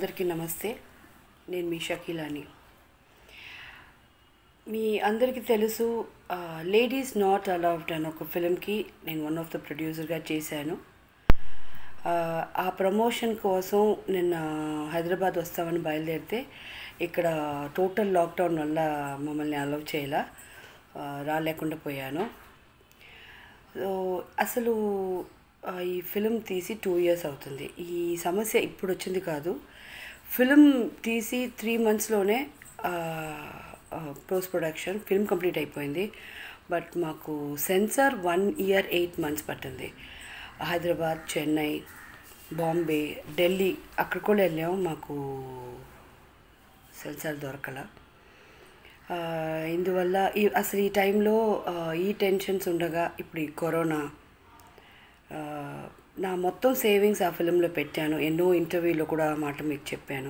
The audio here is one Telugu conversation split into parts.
అందరికీ నమస్తే నేను మీ షకీలాని మీ అందరికీ తెలుసు లేడీస్ నాట్ అలౌడ్ అని ఒక ఫిలింకి నేను వన్ ఆఫ్ ద ప్రొడ్యూసర్గా చేశాను ఆ, ఆ ప్రమోషన్ కోసం నిన్న హైదరాబాద్ వస్తామని బయలుదేరితే ఇక్కడ టోటల్ లాక్డౌన్ వల్ల మమ్మల్ని అలౌ చేయాల రాలేకుండా పోయాను సో అసలు ఆ, ఈ ఫిలిం తీసి టూ ఇయర్స్ అవుతుంది ఈ సమస్య ఇప్పుడు వచ్చింది కాదు ఫిలిం తీసి త్రీ మంత్స్లోనే పోస్ట్ ప్రొడక్షన్ ఫిల్మ్ కంప్లీట్ అయిపోయింది బట్ మాకు censor one year eight months పట్టింది హైదరాబాద్ చెన్నై బాంబే ఢిల్లీ అక్కడికి కూడా వెళ్ళాము మాకు సెన్సార్ దొరకల ఆ, ఇందువల్ల ఈ అసలు ఈ టైంలో ఆ, ఈ టెన్షన్స్ ఉండగా ఇప్పుడు ఈ కరోనా ఆ, నా మొత్తం సేవింగ్స్ ఆ ఫిలింలో పెట్టాను ఎన్నో ఇంటర్వ్యూలో కూడా ఆ మాట మీకు చెప్పాను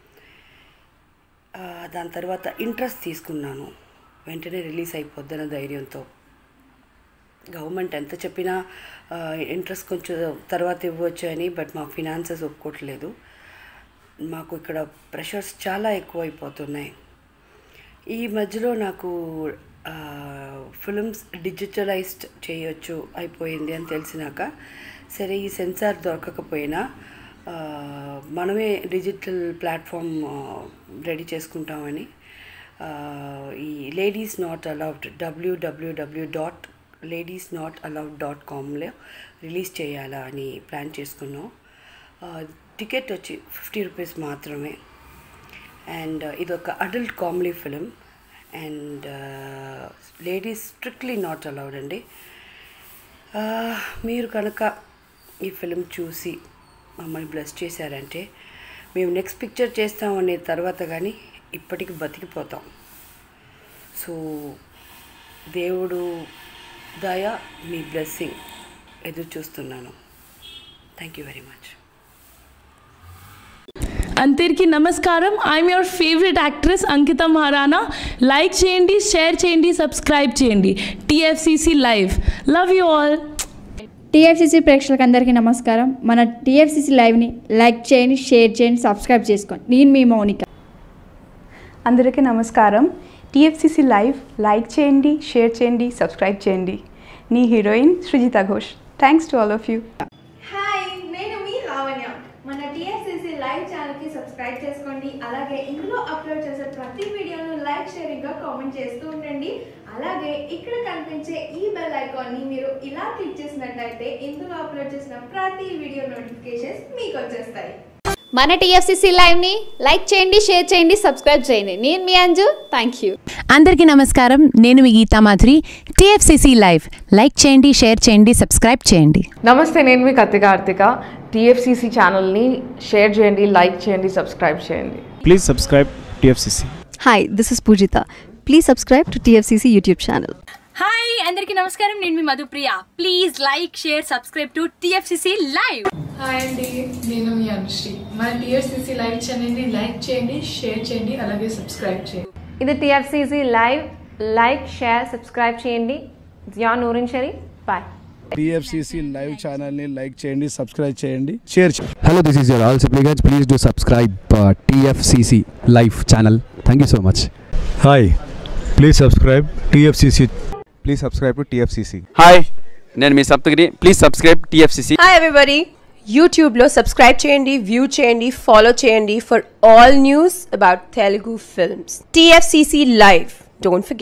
ఆ, దాని తర్వాత ఇంట్రెస్ట్ తీసుకున్నాను వెంటనే రిలీజ్ అయిపోద్దన్న ధైర్యంతో గవర్నమెంట్ ఎంత చెప్పినా ఇంట్రెస్ట్ కొంచెం తర్వాత ఇవ్వచ్చు అని బట్ మా ఫినాన్సెస్ ఒప్పుకోవట్లేదు మాకు ఇక్కడ ప్రెషర్స్ చాలా ఎక్కువైపోతున్నాయి ఈ మధ్యలో నాకు ఫిల్మ్స్ డిజిటలైజ్డ్ చేయొచ్చు అయిపోయింది అని తెలిసినాక సరే ఈ సెన్సార్ దొరకకపోయినా ఆ, మనమే డిజిటల్ ప్లాట్ఫామ్ రెడీ చేసుకుంటామని ఆ, ఈ ladies not allowed WWW dot ladies not allowed dot కామ్లో రిలీజ్ చేయాలా అని ప్లాన్ చేసుకున్నాం ఆ, టికెట్ వచ్చి ఫిఫ్టీ రూపీస్ మాత్రమే అండ్ ఇది ఒక adult comedy film and ladies strictly not allowed అండి ఆ, మీరు కనుక ఈ ఫిలిం చూసి మమ్మల్ని బ్లెస్ చేశారంటే మేము నెక్స్ట్ పిక్చర్ చేస్తామనే తర్వాత కానీ ఇప్పటికి బతికిపోతాం సో దేవుడు దయ మీ బ్లెస్సింగ్ ఎదురు చూస్తున్నాను థ్యాంక్ యూ వెరీ మచ్ అందరికీ నమస్కారం I'm your favourite actress Ankita Maharana like చేయండి షేర్ చేయండి సబ్స్క్రైబ్ చేయండి TFCC live love you all TFCC ప్రేక్షకులకు అందరికీ నమస్కారం మన టీఎఫ్సీసీ లైవ్ని లైక్ చేయండి షేర్ చేయండి సబ్స్క్రైబ్ చేసుకోండి నేను మీ మౌనిక అందరికీ నమస్కారం టీఎఫ్సిసి లైవ్ లైక్ చేయండి షేర్ చేయండి సబ్స్క్రైబ్ చేయండి నీ heroine Srujitha Ghosh thanks to all of you hi నేను మీ లావణ్య మన టీఎస్సీసీ లైవ్ ఛానల్కి సబ్స్క్రైబ్ చేసుకోండి అలాగే ఇందులో అప్లోడ్ చేసే ప్రతి వీడియోను లైక్ షేరింగ్గా కామెంట్ చేస్తూ ఉండండి అలాగే ఇక్కడ కనిపించే ఈ బెల్ ఐకాన్ని మీరు ఇలా క్లిక్ చేసినట్టయితే ఇందులో అప్లోడ్ చేసిన ప్రతి వీడియో నోటిఫికేషన్స్ మీకు వచ్చేస్తాయి మన టీఎఫ్సిసి లైవ్ని లైక్ చేయండి షేర్ చేయండి సబ్స్క్రైబ్ చేయండి నేను మీ అంజు థ్యాంక్ యూ అందరికీ నమస్కారం నేను మీ Geetha Madhuri TFCC live like చేయండి షేర్ చేయండి సబ్స్క్రైబ్ చేయండి నమస్తే నేను మీ కత్తి కార్తిక టీఎఫ్సిసి ఛానల్ని షేర్ చేయండి లైక్ చేయండి సబ్స్క్రైబ్ చేయండి Please subscribe TFCC. Hi this is Poojitha please subscribe to TFCC YouTube channel hi అందరికీ నమస్కారం నేను మీ Madhupriya please like share subscribe to TFCC live hi అండి నేను మీ అనుశ్రీ మన టీఎస్సీసీ లైవ్ ఛానల్ని లైక్ చేయండి షేర్ చేయండి అలాగే సబ్స్క్రైబ్ చేయండి ఇది TFCC live like share subscribe చేయండి Zia Noorin Shari bye TFCC live ఛానల్ని లైక్ చేయండి సబ్స్క్రైబ్ చేయండి షేర్ చేయండి Hello, this is your all supplicants. Please do subscribe uh, TFCC live channel. Thank you so much. Hi, please subscribe TFCC. Please subscribe to TFCC. Hi నేను మీ Saptagiri please subscribe TFCC hi everybody యూట్యూబ్లో సబ్స్క్రైబ్ చేయండి వ్యూ చేయండి ఫాలో చేయండి for all news about Telugu films TFCC live don't forget